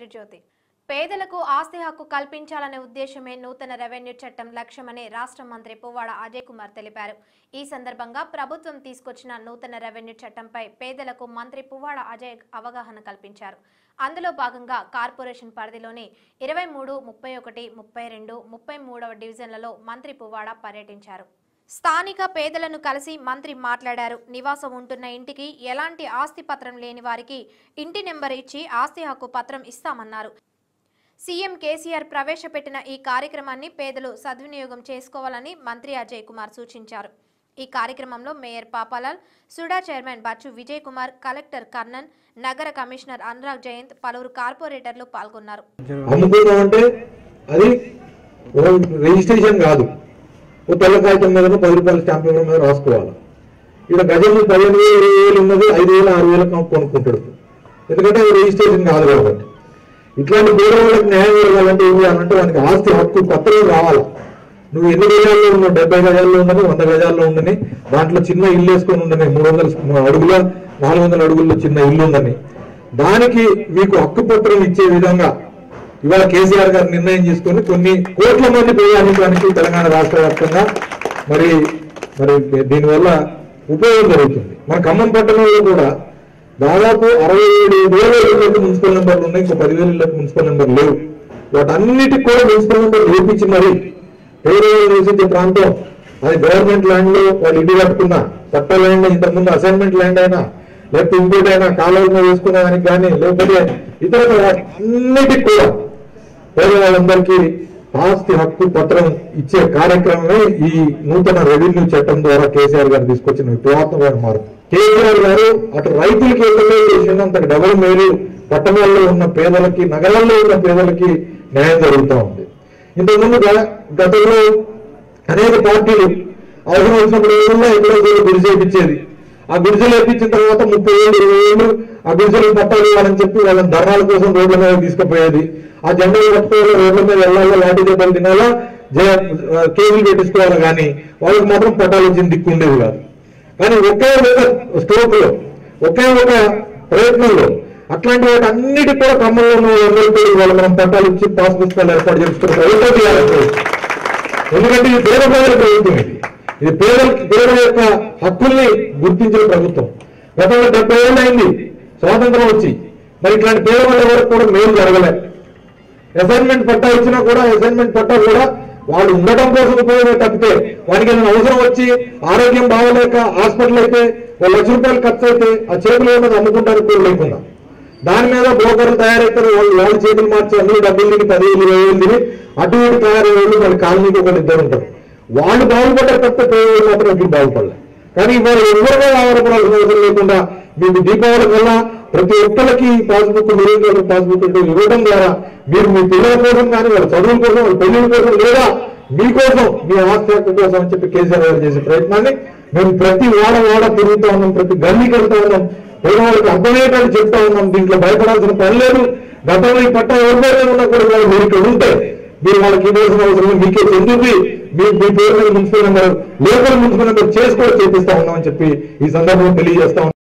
జ్యోతి పేదలకు ఆస్తి హక్కు కల్పించాలనే ఉద్దేశమే నూతన రెవెన్యూ చట్టం లక్ష్యమని రాష్ట్ర మంత్రి పువ్వాడ అజయ్ కుమార్ తెలిపారు ఈ సందర్భంగా ప్రభుత్వం తీసుకొచ్చిన నూతన రెవెన్యూ చట్టంపై పేదలకు మంత్రి పువ్వాడ అజయ్ అవగాహన కల్పించారు అందులో భాగంగా కార్పొరేషన్ పరిధిలోని ఇరవై మూడు ముప్పై ఒకటి ముప్పై రెండు ముప్పై మూడవ డివిజన్లలో మంత్రి పువ్వాడ పర్యటించారు స్థానిక పేదలను కలిసి మంత్రి మాట్లాడారు నివాసం ఉంటున్న ఇంటికి ఎలాంటి ఆస్తి పత్రం లేని వారికి ఇంటి నెంబర్ ఇచ్చి ఆస్తి హక్కు పత్రం ఇస్తామన్నారు సీఎం కేసీఆర్ ప్రవేశపెట్టిన ఈ కార్యక్రమాన్ని పేదలు సద్వినియోగం చేసుకోవాలని మంత్రి అజయ్ కుమార్ సూచించారు ఈ కార్యక్రమంలో mayor Papalal SUDA chairman Bachchu Vijay Kumar collector Karnan నగర కమిషనర్ అనురాగ్ జయంత్ పలువురు కార్పొరేటర్లు పాల్గొన్నారు అమ్ముకుందాం అంటే అది ఓ రిజిస్ట్రేషన్ కాదు ఓ తెల్ల కాగితం మీద పది రూపాయల స్టాంప్ పేపర్ మీద రాసుకోవాలి ఇక్కడ గజం పదిహేను వేలు ఇరవై వేలు ఉన్నది ఐదు వేలు ఆరు వేలు కొనుక్కుంటాడు ఎందుకంటే అది రిజిస్ట్రేషన్ కాదు కాబట్టి ఇట్లాంటి పేద వాళ్ళకి న్యాయం జరగాలంటే ఏం చేయాలంటే వానికి ఆస్తి హక్కు పత్రం రావాలి నువ్వు ఎన్ని గజాల్లో ఉన్నావు డెబ్బై గజాల్లో ఉండని వంద గజాల్లో ఉండని దాంట్లో చిన్న ఇల్లు వేసుకొని ఉండని మూడు వందల అడుగుల నాలుగు వందల అడుగుల్లో చిన్న ఇల్లు ఉందని దానికి మీకు హక్కు పత్రం ఇచ్చే విధంగా ఇవాళ కేసీఆర్ గారు నిర్ణయం చేసుకొని కొన్ని కోట్ల మంది ప్రయాణికానికి తెలంగాణ రాష్ట్ర వ్యాప్తంగా మరి మరి దీనివల్ల ఉపయోగం జరుగుతుంది మన ఖమ్మం పట్టణంలో కూడా దాదాపు అరవై ఏడు వేల ఇళ్లకు మున్సిపల్ నెంబర్లు ఉన్నాయి ఇంకో పదివేల ఇళ్లకు మున్సిపల్ నెంబర్ లేవు వాటన్నిటికి కూడా మున్సిపల్ నెంబర్ వేపించి మరి పేదవాళ్ళు నివసించే ప్రాంతం అది గవర్నమెంట్ ల్యాండ్ లో వాళ్ళు ఇల్లు కట్టుకున్నా చట్ట ల్యాండ్ ఇంతకుముందు అసైన్మెంట్ ల్యాండ్ అయినా లేకపోతే ఇంకోటి అయినా కాలువల మీద వేసుకునే దానికి కానీ లేకపోతే ఇతర అన్నిటికి కూడా పేదవాళ్ళందరికీ ఆస్తి హక్కు పత్రం ఇచ్చే కార్యక్రమమే ఈ నూతన రెవెన్యూ చట్టం ద్వారా కేసీఆర్ గారు తీసుకొచ్చిన విప్లవాత్మకమైన మార్పు కేసీఆర్ గారు అటు రైతులకి ఏదైతే చేసినంత డబుల్ మేలు పట్టణాల్లో ఉన్న పేదలకి నగరాల్లో ఉన్న పేదలకి న్యాయం జరుగుతూ ఉంది ఇంతకుముందు గ- గతంలో అనేక పార్టీలు అవసరం వచ్చినప్పుడు ఏదన్నా ఎక్కడో ఏదో గుడి చేయించేది ఆ గుడిసెలు వేపించిన తర్వాత ముప్పై ఏళ్ళు ఇరవై ఏళ్ళు ఆ గుడిసెలు పట్టాలు ఇవ్వాలని చెప్పి వాళ్ళని ధర్నాల కోసం రోడ్ల మీద తీసుకుపోయేది ఆ జెండాలు పట్టుకోవాలి రోడ్ల మీద వెళ్ళాలా లాంటి దెబ్బలు తినాలా జే- ఆ, కేసులు పెట్టించుకోవాలి కానీ వాళ్ళకి మాత్రం పట్టాలు వచ్చిన దిక్కు ఉండేది కాదు కానీ ఒకే ఒక స్ట్రోక్ లో ఒకే ఒక ప్రయత్నంలో అట్లాంటి వాటి అన్నిటి కూడా క్రమంలో ఉన్న వాళ్ళందరికీ వాళ్ళు మనం పట్టాలు ఇచ్చి పాస్ పుస్తకాలు ఏర్పాటు చేసుకుంటాం ప్రభుత్వం చేయాలి ప్రభుత్వం. ఎందుకంటే ఇది పేద ప్రజల ప్రభుత్వం ఇది ఇది పేదలకి పేదల యొక్క హక్కుల్ని గుర్తించిన ప్రభుత్వం గతంలో డెబ్బై ఏళ్ళు అయింది స్వాతంత్రం వచ్చి మరి ఇట్లాంటి పేదవాళ్ళ వరకు కూడా మేలు జరగలే అసైన్మెంట్ పట్టా ఇచ్చినా కూడా అసైన్మెంట్ పట్టా కూడా వాళ్ళు ఉండటం కోసం ఉపయోగమే తప్పితే వానికి ఏదైనా అవసరం వచ్చి ఆరోగ్యం బాగోలేక హాస్పిటల్ అయితే ఒక లక్ష రూపాయలు ఖర్చు అయితే ఆ చేతులు ఏమైనా అమ్ముకుంటానికి కూడా లేకుండా దాని మీద బ్రోకర్లు తయారైతారు వాళ్ళు వాళ్ళ చేతులు మార్చి అన్ని డబ్బులు తిని పది ఇరవై వేలు తిని అటు ఇటు తయారయ్యేళ్ళు వాళ్ళ కాలనీకి ఒకటి ఇద్దరు ఉంటారు వాళ్ళు బాగుపడ్డారు తప్పితే పేదవాళ్ళు మాత్రం ఎప్పుడు బాగుపడలేదు కానీ ఇవాళ ఎవరిగా ఆధారపడాల్సిన అవసరం లేకుండా మీకు దీపావళి వల్ల ప్రతి ఒక్కరికి పాస్బుక్ నిరుద్యోగ పాస్బుక్ ఇవ్వడం ద్వారా మీరు మీ పిల్లల కోసం కానీ వాళ్ళ చదువుల కోసం వాళ్ళ పెళ్లిల కోసం లేదా మీకోసం మీ ఆస్తి హక్కు కోసం అని చెప్పి కేసీఆర్ గారు చేసే ప్రయత్నాన్ని మేము ప్రతి వాడ వాడ తిరుగుతూ ఉన్నాం ప్రతి గల్లీకి వెళ్తా ఉన్నాం పేదవాళ్ళకి అర్థమయ్యేటట్టు చెప్తా ఉన్నాం దీంట్లో భయపడాల్సిన పని లేదు గతంలో ఈ పట్టణ ఎవరిపైన ఉన్నా కూడా వాళ్ళు మీరు ఇక్కడ ఉంటే మీరు వాళ్ళకి ఇవ్వాల్సిన అవసరం లేదు. మీకే చెందుతుంది మీ మీ పేరు మీద municipal number local municipal number చేసుకోవడం చేపిస్తా ఉన్నామని చెప్పి ఈ సందర్భంలో తెలియజేస్తా ఉన్నాం